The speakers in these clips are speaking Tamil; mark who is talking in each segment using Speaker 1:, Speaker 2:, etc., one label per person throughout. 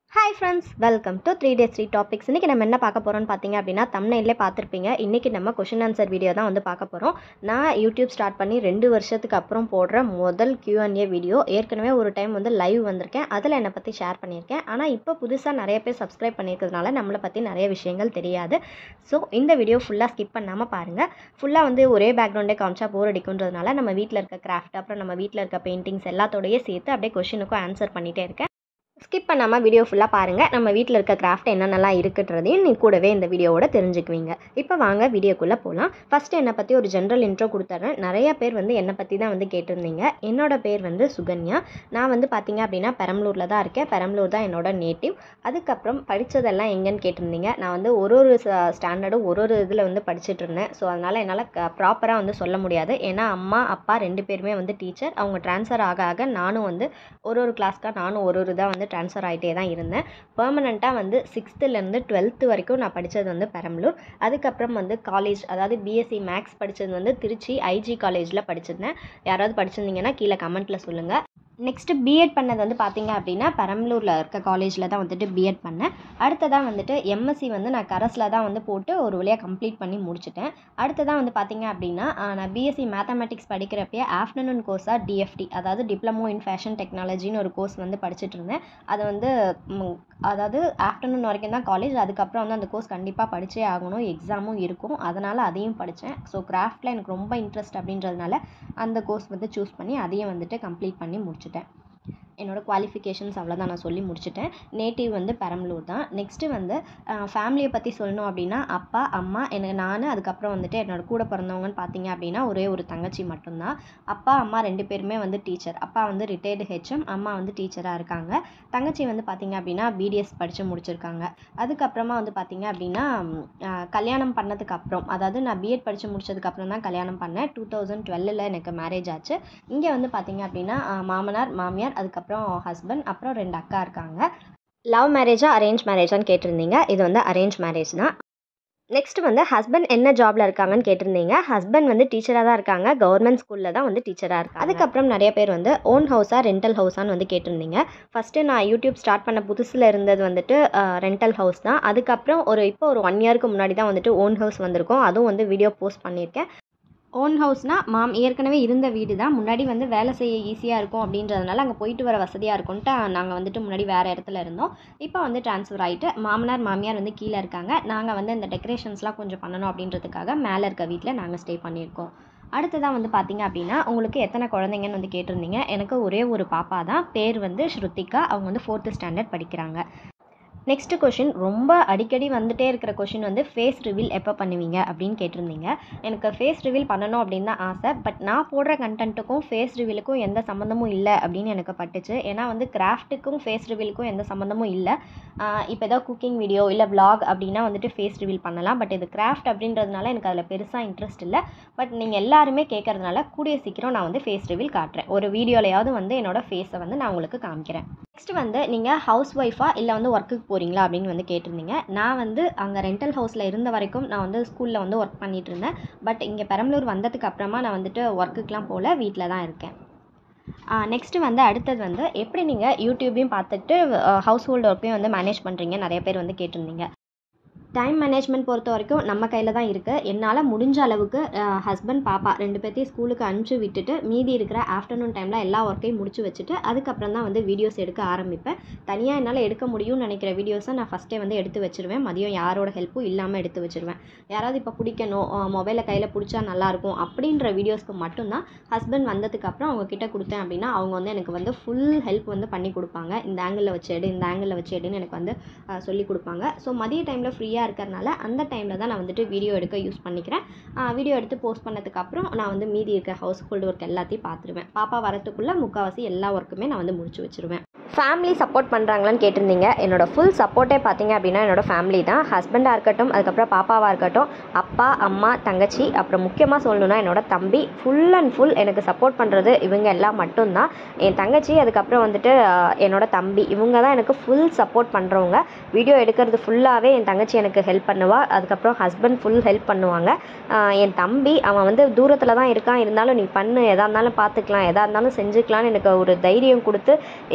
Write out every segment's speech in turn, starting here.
Speaker 1: hi friends welcome to three days three topics இன்றைக்கி நம்ம என்ன பார்க்க போகிறோம்னு பார்த்தீங்க அப்படின்னா தமிழ்நிலே பார்த்துருப்பீங்க இன்றைக்கி நம்ம கொஷின் ஆன்சர் வீடியோ தான் வந்து பார்க்க போகிறோம் நான் யூடியூப் ஸ்டார்ட் பண்ணி ரெண்டு வருஷத்துக்கு அப்புறம் போடுற முதல் Q&A வீடியோ ஏற்கனவே ஒரு டைம் வந்து லைவ் வந்திருக்கேன் அதில் என்னை பற்றி ஷேர் பண்ணியிருக்கேன் ஆனால் இப்போ புதுசாக நிறைய பேர் சப்ஸ்கிரைப் பண்ணியிருக்கிறதுனால நம்மளை பற்றி நிறைய விஷயங்கள் தெரியாது ஸோ இந்த வீடியோ ஃபுல்லாக ஸ்கிப் பண்ணாமல் பாருங்கள் ஃபுல்லாக வந்து ஒரே பேக்ரவுண்டே காமிச்சா போர் அடிக்குன்றதுனால நம்ம வீட்டில் இருக்க கிராஃப்ட் அப்புறம் நம்ம வீட்டில் இருக்க பெயிண்டிங்ஸ் எல்லாத்தோடயே சேர்த்து அப்படியே கொஷினுக்கும் ஆன்சர் பண்ணிகிட்டே இருக்கேன் ஸ்கிப் பண்ணாமல் வீடியோ ஃபுல்லாக பாருங்கள் நம்ம வீட்டில் இருக்க கிராஃப்ட் என்னென்னலாம் இருக்குன்றதையும் நீ கூடவே இந்த வீடியோவோட தெரிஞ்சுக்குவீங்க இப்போ வாங்க வீடியோக்குள்ளே போகலாம் ஃபஸ்ட்டு என்னை பற்றி ஒரு ஜென்ரல் இன்ட்ரோ கொடுத்துட்றேன் நிறைய பேர் வந்து என்னை பற்றி தான் வந்து கேட்டிருந்தீங்க என்னோட பேர் வந்து சுகன்யா நான் வந்து பார்த்தீங்க அப்படின்னா பெரம்பலூரில் தான் இருக்கேன் பெரம்பலூர் தான் என்னோட நேட்டிவ் அதுக்கப்புறம் படித்ததெல்லாம் எங்கேன்னு கேட்டிருந்தீங்க நான் வந்து ஒரு ஒரு ஸ்டாண்டர்டும் ஒரு ஒரு இதில் வந்து படிச்சுட்டு இருந்தேன் ஸோ அதனால் என்னால் ப்ராப்பராக வந்து சொல்ல முடியாது ஏன்னா அம்மா அப்பா ரெண்டு பேருமே வந்து டீச்சர் அவங்க ட்ரான்ஸ்ஃபர் ஆக ஆக நானும் வந்து ஒரு ஒரு கிளாஸ்க்காக நானும் ஒரு ஒரு இதாக வந்து ட்ரான்ஸ்ஃபர் ஆகிட்டே தான் இருந்தேன் பெர்மனெண்ட்டாக வந்து சிக்ஸ்த்துலேருந்து டுவெல்த்து வரைக்கும் நான் படித்தது வந்து பெரம்பலூர் அதுக்கப்புறம் வந்து காலேஜ் அதாவது பிஎஸ்சி மேக்ஸ் படித்தது வந்து திருச்சி ஐஜி காலேஜில் படிச்சிருந்தேன் யாராவது படிச்சிருந்தீங்கன்னா கீழே கமெண்ட்டில் சொல்லுங்கள் நெக்ஸ்ட்டு பிஎட் பண்ணது வந்து பார்த்தீங்க அப்படின்னா பெரம்பலூரில் இருக்க காலேஜில் தான் வந்துட்டு பிஎட் பண்ணேன் அடுத்ததாக வந்துட்டு எம்எஸ்சி வந்து நான் கரஸில் தான் வந்து போட்டு ஒரு வழியாக கம்ப்ளீட் பண்ணி முடிச்சிட்டேன் அடுத்ததாக வந்து பார்த்தீங்க அப்படின்னா ஆஹ், நான் பிஎஸ்சி மேத்தமெட்டிக்ஸ் படிக்கிறப்பயே ஆஃப்டர்நூன் கோர்ஸாக டிஎஃப்டி அதாவது டிப்ளமோ இன் ஃபேஷன் டெக்னாலஜின்னு ஒரு கோர்ஸ் வந்து படிச்சுட்டு இருந்தேன் அது வந்து ம், அதாவது ஆஃப்டர்நூன் வரைக்கும் தான் காலேஜ் அதுக்கப்புறம் வந்து அந்த கோர்ஸ் கண்டிப்பாக படிச்சே ஆகணும் எக்ஸாமும் இருக்கும் அதனால் அதையும் படித்தேன் ஸோ கிராஃப்டில் எனக்கு ரொம்ப இன்ட்ரெஸ்ட் அப்படின்றதுனால அந்த கோர்ஸ் வந்து சூஸ் பண்ணி அதையும் வந்துட்டு கம்ப்ளீட் பண்ணி முடிச்சிட்டேன் என்னோடய குவாலிஃபிகேஷன்ஸ் அவ்வளோதான் நான் சொல்லி முடிச்சிட்டேன் நேட்டிவ் வந்து பெரம்பலூர் தான் நெக்ஸ்ட்டு வந்து ஃபேமிலியை பற்றி சொல்லணும் அப்படின்னா அப்பா அம்மா எனக்கு நான் அதுக்கப்புறம் வந்துட்டு என்னோட கூட பிறந்தவங்கன்னு பார்த்தீங்க அப்படின்னா ஒரே ஒரு தங்கச்சி மட்டும்தான் அப்பா அம்மா ரெண்டு பேருமே வந்து டீச்சர் அப்பா வந்து ரிட்டையர்டு ஹெச்எம் அம்மா வந்து டீச்சராக இருக்காங்க தங்கச்சி வந்து பார்த்தீங்க அப்படின்னா பிடிஎஸ் படித்து முடிச்சிருக்காங்க அதுக்கப்புறமா வந்து பார்த்தீங்க அப்படின்னா ம், ஆஹ், கல்யாணம் பண்ணதுக்கு அப்புறம் அதாவது நான் பிஎட் படித்து முடிச்சதுக்கப்புறம் தான் கல்யாணம் பண்ணேன் டூ தௌசண்ட் டுவெல்லில் எனக்கு மேரேஜ் ஆச்சு இங்கே வந்து பார்த்தீங்க அப்படின்னா ஆஹ், மாமனார் மாமியார் அதுக்கப்புறம் ஹஸ்பண்ட் அப்புறம் ரெண்டு அக்கா இருக்காங்க லவ் மேரேஜா அரேஞ்ச் மேரேஜான்னு கேட்டிருந்தீங்க இது வந்து அரேஞ்ச் மேரேஜ் தான் நெக்ஸ்ட் வந்து ஹஸ்பண்ட் என்ன ஜாப்ல இருக்காங்கன்னு கேட்டிருந்தீங்க ஹஸ்பண்ட் வந்து டீச்சராக தான் இருக்காங்க கவர்மெண்ட் ஸ்கூலில் தான் வந்து டீச்சராக இருக்காங்க அதுக்கப்புறம் நிறைய பேர் வந்து ஓன் ஹவுஸா ரெண்டல் ஹவுஸான்னு வந்து கேட்டிருந்தீங்க ஃபஸ்ட்டு நான் யூடியூப் ஸ்டார்ட் பண்ண புதுசில் இருந்தது வந்துட்டு ரெண்டல் ஹவுஸ் தான் அதுக்கப்புறம் ஒரு இப்போ ஒரு ஒன் இயருக்கு முன்னாடி தான் வந்துட்டு ஓன் ஹவுஸ் வந்திருக்கும் அதுவும் வந்து வீடியோ போஸ்ட் பண்ணியிருக்கேன் ஓன் ஹவுஸ்னால் மாம் ஏற்கனவே இருந்த வீடு தான் முன்னாடி வந்து வேலை செய்ய ஈஸியாக இருக்கும் அப்படின்றதுனால அங்கே போயிட்டு வர வசதியாக இருக்கும்ன்ட்டு நாங்கள் வந்துட்டு முன்னாடி வேறு இடத்துல இருந்தோம் இப்போ வந்து ட்ரான்ஸ்ஃபர் ஆகிட்டு மாமனார் மாமியார் வந்து கீழே இருக்காங்க நாங்கள் வந்து இந்த டெக்கரேஷன்ஸ்லாம் கொஞ்சம் பண்ணணும் அப்படின்றதுக்காக மேலே இருக்க வீட்டில் நாங்கள் ஸ்டே பண்ணியிருக்கோம் அடுத்ததாக வந்து பார்த்தீங்க அப்படின்னா உங்களுக்கு எத்தனை குழந்தைங்கன்னு வந்து கேட்டிருந்தீங்க எனக்கு ஒரே ஒரு பாப்பா தான் பேர் வந்து ஸ்ருத்திகா அவங்க வந்து ஃபோர்த்து ஸ்டாண்டர்ட் படிக்கிறாங்க நெக்ஸ்ட் கொஷின் ரொம்ப அடிக்கடி வந்துட்டே இருக்கிற கொஷின் வந்து ஃபேஸ் ரிவீல் எப்போ பண்ணுவீங்க அப்படின்னு கேட்டிருந்தீங்க எனக்கு ஃபேஸ் ரிவீல் பண்ணணும் அப்படின்னு தான் ஆசை பட் நான் போடுற கண்டென்ட்டுக்கும் ஃபேஸ் ரிவீலுக்கும் எந்த சம்மந்தமும் இல்லை அப்படின்னு எனக்கு பட்டுச்சு ஏன்னா வந்து கிராஃப்ட்டுக்கும் ஃபேஸ் ரிவீலுக்கும் எந்த சம்மந்தமும் இல்லை இப்போ ஏதாவது குக்கிங் வீடியோ இல்லை vlog அப்படின்னா வந்துட்டு ஃபேஸ் ரிவீல் பண்ணலாம் பட் இது கிராஃப்ட் அப்படின்றதுனால எனக்கு அதில் பெருசாக இன்ட்ரெஸ்ட் இல்லை பட் நீங்கள் எல்லாருமே கேட்கறதுனால கூடிய சீக்கிரம் நான் வந்து ஃபேஸ் ரிவீல் காட்டுறேன் ஒரு வீடியோலையாவது வந்து என்னோட ஃபேஸை வந்து நான் உங்களுக்கு காமிக்கிறேன் நெக்ஸ்ட் வந்து நீங்கள் ஹவுஸ் ஒய்ஃபா இல்லை வந்து ஒர்க்குக்கு போகிறீங்களா அப்படின்னு வந்து கேட்டிருந்தீங்க நான் வந்து அங்கே ரெண்டல் ஹவுஸில் இருந்த வரைக்கும் நான் வந்து ஸ்கூலில் வந்து ஒர்க் பண்ணிட்டு இருந்தேன் பட் இங்கே பெரம்பலூர் வந்ததுக்கு அப்புறமா நான் வந்துட்டு ஒர்க்குக்கெலாம் போகல வீட்டில் தான் இருக்கேன் நெக்ஸ்ட்டு வந்து அடுத்தது வந்து எப்படி நீங்கள் யூடியூப்பையும் பார்த்துட்டு ஹவுஸ் ஹோல்டு ஒர்க்கையும் வந்து மேனேஜ் பண்ணுறீங்க நிறைய பேர் வந்து கேட்டிருந்தீங்க டைம் மேனேஜ்மெண்ட் பொறுத்த வரைக்கும் நம்ம கையில் தான் இருக்குது என்னால் முடிஞ்ச அளவுக்கு ஹஸ்பண்ட் பாப்பா ரெண்டு பேர்த்தையும் ஸ்கூலுக்கு அனுப்பிச்சி விட்டுட்டு மீதி இருக்கிற ஆஃப்டர்நூன் டைமில் எல்லா ஒர்க்கையும் முடிச்சு வச்சுட்டு அதுக்கப்புறம் தான் வந்து வீடியோஸ் எடுக்க ஆரம்பிப்பேன் தனியாக என்னால் எடுக்க முடியும்னு நினைக்கிற வீடியோஸை நான் ஃபஸ்ட்டே வந்து எடுத்து வச்சிருவேன் மதியம் யாரோட ஹெல்ப்பும் இல்லாமல் எடுத்து வச்சிருவேன் யாராவது இப்போ பிடிக்கணும் மொபைலை கையில் பிடிச்சா நல்லாயிருக்கும் அப்படின்ற வீடியோஸ்க்கு மட்டும்தான் ஹஸ்பண்ட் வந்ததுக்கப்புறம் அவங்க கிட்ட கொடுத்தேன் அப்படின்னா அவங்க வந்து எனக்கு வந்து ஃபுல் ஹெல்ப் வந்து பண்ணி கொடுப்பாங்க இந்த ஆங்கிளில் வச்சு எடு இந்த ஆங்கிளில் வச்சு எடுன்னு எனக்கு வந்து அஹ், சொல்லி கொடுப்பாங்க ஸோ மதிய டைமில் ஃப்ரீயாக இருக்கிறனால அந்த டைமில் தான் நான் வந்துட்டு வீடியோ எடுக்க யூஸ் பண்ணிக்கிறேன் வீடியோ எடுத்து போஸ்ட் பண்ணதுக்கப்புறம் நான் வந்து மீதி இருக்க ஹவுஸ் ஹோல்டு ஒர்க் எல்லாத்தையும் பார்த்துருவேன் பாப்பா வரத்துக்குள்ளே முக்கால்வாசி எல்லா ஒர்க்குமே நான் வந்து முடிச்சு வச்சிருவேன் ஃபேமிலி சப்போர்ட் பண்ணுறாங்களான்னு கேட்டிருந்தீங்க என்னோட ஃபுல் சப்போர்ட்டே பார்த்தீங்க அப்படின்னா என்னோட ஃபேமிலி தான் ஹஸ்பண்டாக இருக்கட்டும் அதுக்கப்புறம் பாப்பாவாக இருக்கட்டும் அப்பா அம்மா தங்கச்சி அப்புறம் முக்கியமாக சொல்லணும்னா என்னோட தம்பி ஃபுல் அண்ட் ஃபுல் எனக்கு சப்போர்ட் பண்ணுறது இவங்க எல்லாம் மட்டும்தான் என் தங்கச்சி அதுக்கப்புறம் வந்துட்டு ஆஹ், என்னோட தம்பி இவங்க தான் எனக்கு ஃபுல் சப்போர்ட் பண்ணுறவங்க வீடியோ எடுக்கிறது ஃபுல்லாகவே என் தங்கச்சி எனக்கு ஹெல்ப் பண்ணுவா அதுக்கப்புறம் ஹஸ்பண்ட் ஃபுல் ஹெல்ப் பண்ணுவாங்க ஆஹ், என் தம்பி அவன் வந்து தூரத்தில் தான் இருக்கான் இருந்தாலும் நீ பண்ணு எதா இருந்தாலும் பார்த்துக்கலாம் எதா இருந்தாலும் செஞ்சுக்கலாம்னு எனக்கு ஒரு தைரியம் கொடுத்து இந்த அளவுக்கு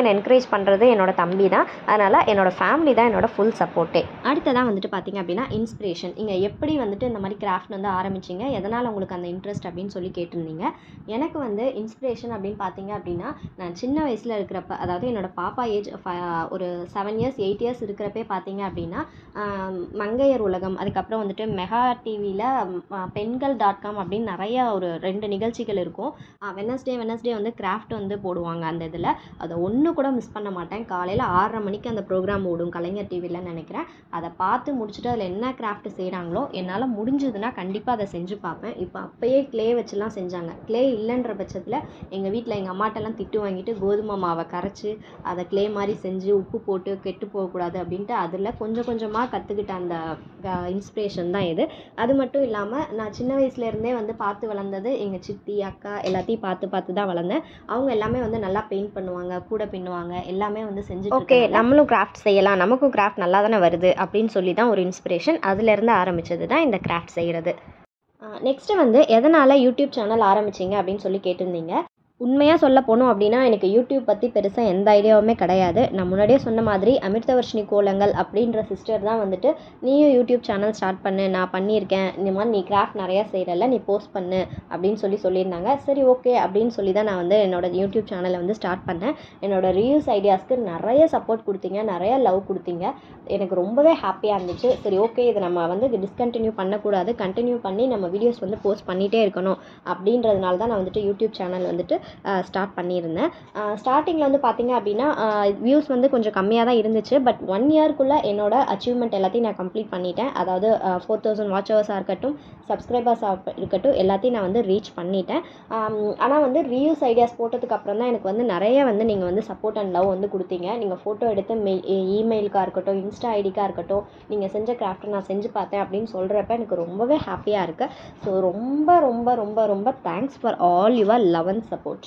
Speaker 1: என்னை என்கரேஜ் பண்ணுறது என்னோட தம்பி தான் அதனால் என்னோட ஃபேமிலி தான் என்னோட ஃபுல் சப்போர்ட்டே அடுத்ததான் வந்துட்டு பார்த்தீங்க அப்படின்னா இன்ஸ்பிரேஷன் இங்கே எப்படி வந்துட்டு இந்த மாதிரி கிராஃப்ட் வந்து ஆரம்பிச்சிங்க எதனால் உங்களுக்கு அந்த இன்ட்ரெஸ்ட் அப்படின்னு சொல்லி கேட்டிருந்தீங்க எனக்கு வந்து இன்ஸ்பிரேஷன் அப்படின்னு பார்த்தீங்க அப்படின்னா நான் சின்ன வயசில் இருக்கிறப்ப அதாவது என்னோட பாப்பா ஏஜ் ஒரு செவன் இயர்ஸ் எயிட் இயர்ஸ் இருக்கிறப்பே பார்த்தீங்க அப்படின்னா ஆம், மங்கையர் உலகம் அதுக்கப்புறம் வந்துட்டு மெகா டிவியில் பெண்கள் டாட் காம் அப்படின்னு நிறைய ஒரு ரெண்டு நிகழ்ச்சிகள் இருக்கும் வெனஸ்டே வெனஸ்டே வந்து கிராஃப்ட் வந்து போடுவாங்க அந்த இதில் அதை ஒன்று கூட மிஸ் பண்ண மாட்டேன் காலையில் ஆறரை மணிக்கு அந்த ப்ரோக்ராம் ஓடும் கலைஞர் டிவியில் நினைக்கிறேன் அதை பார்த்து முடிச்சுட்டு அதில் என்ன கிராஃப்ட் செய்கிறாங்களோ என்னால் முடிஞ்சதுன்னா கண்டிப்பாக அதை செஞ்சு பார்ப்பேன் இப்போ அப்போயே க்ளே வச்சுலாம் செஞ்சாங்க க்ளே இல்லைன்ற பட்சத்தில் எங்கள் வீட்டில் எங்கள் அம்மாட்டெல்லாம் திட்டு வாங்கிட்டு கோதுமை மாவை கரைச்சி அதை க்ளே மாதிரி செஞ்சு உப்பு போட்டு கெட்டு போகக்கூடாது அப்படின்ட்டு அதில் கொஞ்சம் கொஞ்சமாக கற்றுக்கிட்ட அந்த இன்ஸ்பிரேஷன் தான் இது அது மட்டும் இல்லாமல் நான் சின்ன வயசுலேருந்தே வந்து பார்த்து வளர்ந்தது எங்கள் சித்தி அக்கா எல்லாத்தையும் பார்த்து பார்த்து தான் வளர்ந்தேன் அவங்க எல்லாமே வந்து நல்லா பெயிண்ட் பண்ணுவாங்க கூட பின்னுவாங்க எல்லாமே வந்து செஞ்சு ஓகே நம்மளும் கிராஃப்ட் செய்யலாம் நமக்கும் கிராஃப்ட் நல்லா தானே வருது அப்படின்னு சொல்லி தான் ஒரு இன்ஸ்பிரேஷன் அதுலேருந்து ஆரம்பிச்சது தான் இந்த கிராஃப்ட் செய்கிறது நெக்ஸ்ட்டு வந்து எதனால் யூடியூப் சேனல் ஆரம்பிச்சிங்க அப்படின்னு சொல்லி கேட்டிருந்தீங்க உண்மையாக சொல்ல போனோம் அப்படின்னா எனக்கு யூடியூப் பற்றி பெருசாக எந்த ஐடியாவுமே கிடையாது நான் முன்னாடியே சொன்ன மாதிரி அமிர்தவர்ஷினி கோலங்கள் அப்படின்ற சிஸ்டர் தான் வந்துட்டு நீயும் யூடியூப் சேனல் ஸ்டார்ட் பண்ணு நான் பண்ணியிருக்கேன் இந்த மாதிரி நீ கிராஃப்ட் நிறையா செய்கிறல்ல நீ போஸ்ட் பண்ணு அப்படின்னு சொல்லி சொல்லியிருந்தாங்க சரி ஓகே அப்படின்னு சொல்லி தான் நான் வந்து என்னோட யூடியூப் சேனலை வந்து ஸ்டார்ட் பண்ணேன் என்னோட ரிவ்யூஸ் ஐடியாஸ்க்கு நிறைய சப்போர்ட் கொடுத்தீங்க நிறைய லவ் கொடுத்தீங்க எனக்கு ரொம்பவே ஹாப்பியாக இருந்துச்சு சரி ஓகே இதை நம்ம வந்து டிஸ்கண்டினியூ பண்ணக்கூடாது கண்டினியூ பண்ணி நம்ம வீடியோஸ் வந்து போஸ்ட் பண்ணிகிட்டே இருக்கணும் அப்படின்றதுனால தான் நான் வந்துட்டு யூடியூப் சேனல் வந்துட்டு ஸ்டார்ட் பண்ணியிருந்தேன் ஸ்டார்டிங்கில் வந்து பார்த்தீங்க அப்படின்னா வியூஸ் வந்து கொஞ்சம் கம்மியாக தான் இருந்துச்சு பட் ஒன் இயர்க்குள்ளே என்னோட அச்சீவ்மெண்ட் எல்லாத்தையும் நான் கம்ப்ளீட் பண்ணிட்டேன் அதாவது ஃபோர் தௌசண்ட் வாட்ச் ஹவர்ஸாக இருக்கட்டும் சப்ஸ்கிரைபர்ஸாக இருக்கட்டும் எல்லாத்தையும் நான் வந்து ரீச் பண்ணிட்டேன் ஆனால் வந்து ரீயூஸ் ஐடியாஸ் போட்டதுக்கு அப்புறம் தான் எனக்கு வந்து நிறைய வந்து நீங்கள் வந்து சப்போர்ட் அண்ட் லவ் வந்து கொடுத்தீங்க நீங்கள் ஃபோட்டோ எடுத்து மெயில் இமெயிலுக்காக இருக்கட்டும் இன்ஸ்டா ஐடிக்காக இருக்கட்டும் நீங்கள் செஞ்ச கிராஃப்ட்டை நான் செஞ்சு பார்த்தேன் அப்படின்னு சொல்கிறப்ப எனக்கு ரொம்பவே ஹாப்பியாக இருக்குது ஸோ ரொம்ப ரொம்ப ரொம்ப ரொம்ப thanks for all your love and support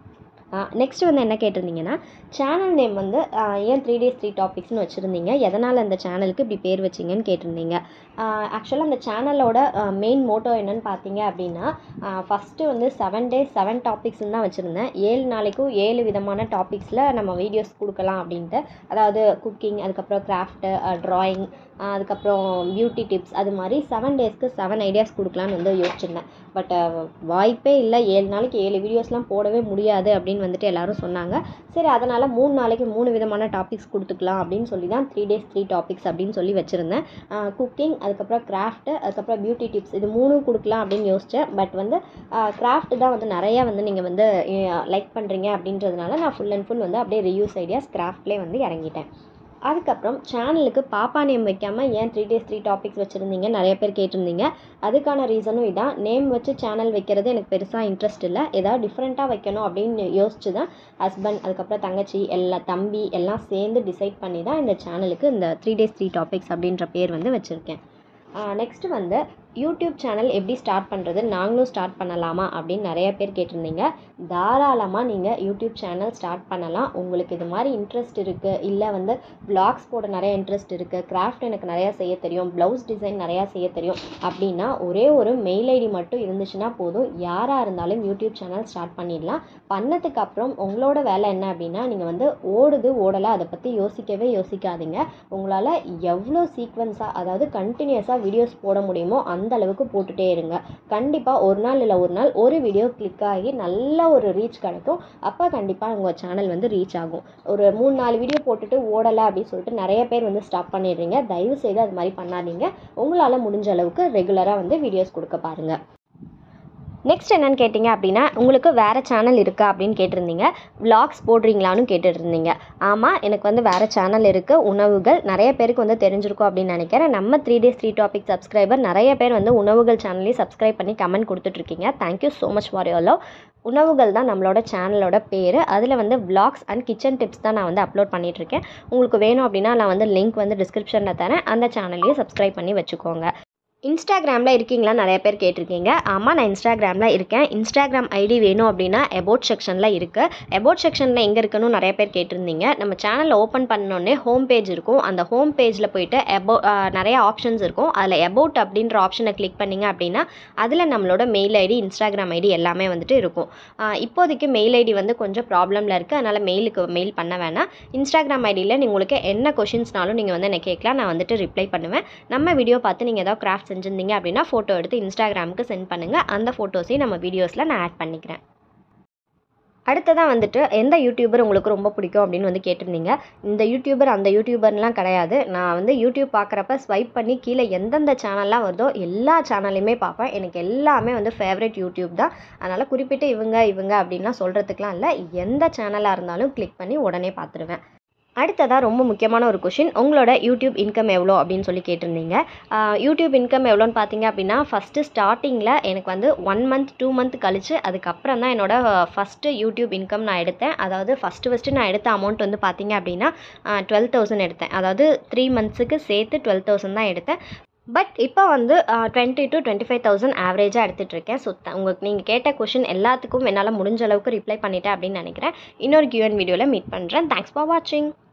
Speaker 1: next வந்து என்ன கேட்டிருந்தீங்கன்னா சேனல் நேம் வந்து ஆஹ் ஏன் த்ரீ டேஸ் த்ரீ டாபிக்ஸ்னு வச்சுருந்தீங்க எதனால் அந்த சேனலுக்கு இப்படி பேர் வச்சிங்கன்னு கேட்டிருந்தீங்க ஆக்சுவலாக அந்த சேனலோட மெயின் மோட்டோ என்னன்னு பார்த்தீங்க அப்படின்னா ஃபஸ்ட்டு வந்து செவன் டேஸ் செவன் டாபிக்ஸ்னு தான் வச்சுருந்தேன் ஏழு நாளைக்கும் ஏழு விதமான டாபிக்ஸில் நம்ம வீடியோஸ் கொடுக்கலாம் அப்படின்ட்டு அதாவது குக்கிங் அதுக்கப்புறம் கிராஃப்ட்டு ட்ராயிங் அதுக்கப்புறம் பியூட்டி டிப்ஸ் அது மாதிரி செவன் டேஸ்க்கு செவன் ஐடியாஸ் கொடுக்கலான்னு வந்து யோசிச்சிருந்தேன் பட் வாய்ப்பே இல்லை ஏழு நாளைக்கு ஏழு வீடியோஸ்லாம் போடவே முடியாது அப்படின்னு வந்துட்டு எல்லாரும் சொன்னாங்க சரி அதனால் மூணு நாளைக்கு மூணு விதமான டாபிக்ஸ் கொடுத்துக்கலாம் அப்படின்னு சொல்லி தான் த்ரீ டேஸ் த்ரீ டாபிக்ஸ் அப்படின்னு சொல்லி வச்சுருந்தேன் குக்கிங் அதுக்கப்புறம் கிராஃப்ட்டு அதுக்கப்புறம் பியூட்டி டிப்ஸ் இது மூணும் கொடுக்கலாம் அப்படின்னு யோசித்தேன் பட் வந்து கிராஃப்ட் தான் வந்து நிறையா வந்து நீங்கள் வந்து லைக் பண்ணுறீங்க அப்படின்றதுனால நான் ஃபுல் அண்ட் ஃபுல் வந்து அப்படியே ரியூஸ் ஐடியாஸ் கிராஃப்ட்லேயே வந்து இறங்கிட்டேன் அதுக்கப்புறம் சேனலுக்கு பாப்பா நேம் வைக்காமல் ஏன் த்ரீ டேஸ் த்ரீ டாபிக்ஸ் வச்சுருந்தீங்க நிறைய பேர் கேட்டிருந்தீங்க அதுக்கான ரீசனும் இதான் நேம் வச்சு சேனல் வைக்கிறது எனக்கு பெருசாக இன்ட்ரெஸ்ட் இல்லை ஏதாவது டிஃப்ரெண்ட்டாக வைக்கணும் அப்படின்னு யோசிச்சு தான் ஹஸ்பண்ட் அதுக்கப்புறம் தங்கச்சி எல்லா தம்பி எல்லாம் சேர்ந்து டிசைட் பண்ணி தான் இந்த சேனலுக்கு இந்த த்ரீ டேஸ் த்ரீ டாபிக்ஸ் அப்படின்ற பேர் வந்து வச்சுருக்கேன் நெக்ஸ்ட்டு வந்து யூடியூப் சேனல் எப்படி ஸ்டார்ட் பண்ணுறது நாங்களும் ஸ்டார்ட் பண்ணலாமா அப்படின்னு நிறைய பேர் கேட்டிருந்தீங்க தாராளமாக நீங்கள் யூடியூப் சேனல் ஸ்டார்ட் பண்ணலாம் உங்களுக்கு இது மாதிரி இன்ட்ரெஸ்ட் இருக்குது இல்லை வந்து vlogs போட நிறைய இன்ட்ரெஸ்ட் இருக்குது கிராஃப்ட் எனக்கு நிறையா செய்ய தெரியும் ப்ளவுஸ் டிசைன் நிறையா செய்ய தெரியும் அப்படின்னா ஒரே ஒரு மெயில் ஐடி மட்டும் இருந்துச்சுன்னா போதும் யாராக இருந்தாலும் யூடியூப் சேனல் ஸ்டார்ட் பண்ணிடலாம் பண்ணதுக்கு அப்புறம் உங்களோட வேலை என்ன அப்படின்னா நீங்கள் வந்து ஓடுது ஓடலை அதை பற்றி யோசிக்கவே யோசிக்காதீங்க உங்களால் எவ்வளோ சீக்வன்ஸாக அதாவது கண்டினியூஸாக வீடியோஸ் போட முடியுமோ அந்த அளவுக்கு போட்டுட்டே இருங்க கண்டிப்பாக ஒரு நாள் இல்லை ஒரு நாள் ஒரு வீடியோ கிளிக் ஆகி நல்ல ஒரு ரீச் கிடைக்கும் அப்போ கண்டிப்பாக உங்கள் சேனல் வந்து ரீச் ஆகும் ஒரு மூணு நாலு வீடியோ போட்டுட்டு ஓடலை அப்படின்னு சொல்லிட்டு நிறைய பேர் வந்து ஸ்டாப் பண்ணிடுறீங்க தயவு செய்து அது மாதிரி பண்ணாதீங்க உங்களால் முடிஞ்ச அளவுக்கு ரெகுலராக வந்து வீடியோஸ் கொடுக்க பாருங்கள் நெக்ஸ்ட் என்னன்னு கேட்டிங்க அப்படின்னா உங்களுக்கு வேறு சேனல் இருக்கா அப்படின்னு கேட்டிருந்தீங்க vlogs போடுறீங்களான்னு கேட்டுட்டு இருந்தீங்க ஆமாம் எனக்கு வந்து வேறு சேனல் இருக்குது உணவுகள் நிறைய பேருக்கு வந்து தெரிஞ்சிருக்கும் அப்படின்னு நினைக்கிறேன் நம்ம three days three topic subscriber நிறைய பேர் வந்து உணவுகள் சேனலையும் சப்ஸ்கிரைப் பண்ணி கமெண்ட் கொடுத்துட்ருக்கீங்க thank you so much for your love உணவுகள் தான் நம்மளோட சேனலோட பேர் அதில் வந்து vlogs அண்ட் கிச்சன் டிப்ஸ் தான் நான் வந்து அப்லோட் பண்ணிகிட்ருக்கேன் உங்களுக்கு வேணும் அப்படின்னா நான் வந்து லிங்க் வந்து டிஸ்கிரிப்ஷனில் தரேன் அந்த சேனல்லையும் சப்ஸ்கிரைப் பண்ணி வச்சுக்கோங்க இன்ஸ்டாகிராமில் இருக்கீங்களா நிறைய பேர் கேட்டிருக்கீங்க ஆமாம் நான் இன்ஸ்டாகிராமில் இருக்கேன் இன்ஸ்டாகிராம் ஐடி வேணும் அப்படின்னா அபவுட் செக்ஷனில் இருக்குது அபவுட் செக்ஷனில் எங்கே இருக்குன்னு நிறைய பேர் கேட்டிருந்தீங்க நம்ம சேனலில் ஓப்பன் பண்ணோடனே ஹோம் பேஜ் இருக்கும் அந்த ஹோம் பேஜில் போயிட்டு அபோ நிறைய ஆப்ஷன்ஸ் இருக்கும் அதில் அபவுட் அப்படின்ற ஆப்ஷனை கிளிக் பண்ணிங்க அப்படின்னா அதில் நம்மளோட மெயில் ஐடி இன்ஸ்டாகிராம் ஐடி எல்லாமே வந்துட்டு இருக்கும் ஆஹ் இப்போதைக்கு மெயில் ஐடி வந்து கொஞ்சம் ப்ராப்ளமில் இருக்குது அதனால் மெயிலுக்கு மெயில் பண்ண வேணாம் இன்ஸ்டாகிராம் ஐடியில் உங்களுக்கு என்ன கொஷின்ஸ்னாலும் நீங்கள் வந்து என்னை கேட்கலாம் நான் வந்துட்டு ரிப்ளை பண்ணுவேன் நம்ம வீடியோ பார்த்து நீங்கள் ஏதாவது கிராஃப்ட் செஞ்சுருந்தீங்க அப்படின்னா ஃபோட்டோ எடுத்து இன்ஸ்டாகிராமுக்கு சென்ட் பண்ணுங்கள் அந்த ஃபோட்டோஸையும் நம்ம வீடியோஸில் நான் ஆட் பண்ணிக்கிறேன் அடுத்ததாக வந்துட்டு எந்த யூடியூபர் உங்களுக்கு ரொம்ப பிடிக்கும் அப்படின்னு வந்து கேட்டிருந்தீங்க இந்த யூடியூபர் அந்த யூடியூபர்லாம் கிடையாது நான் வந்து யூடியூப் பார்க்குறப்ப ஸ்வைப் பண்ணி கீழே எந்தெந்த சேனல்லாம் வருதோ எல்லா சேனல்லையுமே பார்ப்பேன் எனக்கு எல்லாமே வந்து ஃபேவரட் யூடியூப் தான் அதனால் குறிப்பிட்டு இவங்க இவங்க அப்படின்லாம் சொல்கிறதுக்குலாம் இல்லை எந்த சேனலாக இருந்தாலும் கிளிக் பண்ணி உடனே பார்த்துருவேன் அடுத்ததாக ரொம்ப முக்கியமான ஒரு கொஷின் உங்களோட யூடியூப் இன்கம் எவ்வளோ அப்படின்னு சொல்லி கேட்டிருந்தீங்க ஆஹ் யூடியூப் இன்கம் எவ்வளோன்னு பார்த்தீங்க அப்படின்னா ஃபஸ்ட்டு ஸ்டார்டிங்கில் எனக்கு வந்து ஒன் மந்த் டூ மந்த் கழிச்சு அதுக்கப்புறம் தான் என்னோட ஃபஸ்ட்டு யூடியூப் இன்கம் நான் எடுத்தேன் அதாவது ஃபஸ்ட்டு ஃபஸ்ட்டு நான் எடுத்த அமௌண்ட் வந்து பார்த்தீங்க அப்படின்னா டுவெல் தௌசண்ட் எடுத்தேன் அதாவது த்ரீ மந்த்ஸுக்கு சேர்த்து டுவெல் தௌசண்ட் தான் எடுத்தேன் பட் இப்போ வந்து twenty two twenty five thousand ஆவரேஜாக எடுத்துகிட்ருக்கேன் ஸோ உங்களுக்கு நீங்கள் கேட்ட கொஷின் எல்லாத்துக்கும் என்னால் முடிஞ்ச அளவுக்கு ரிப்ளை பண்ணிட்டேன் அப்படின்னு நினைக்கிறேன் இன்னொரு கியூஎன் வீடியோவில் மீட் பண்ணுறேன் தேங்க்ஸ் ஃபார் வாட்சிங்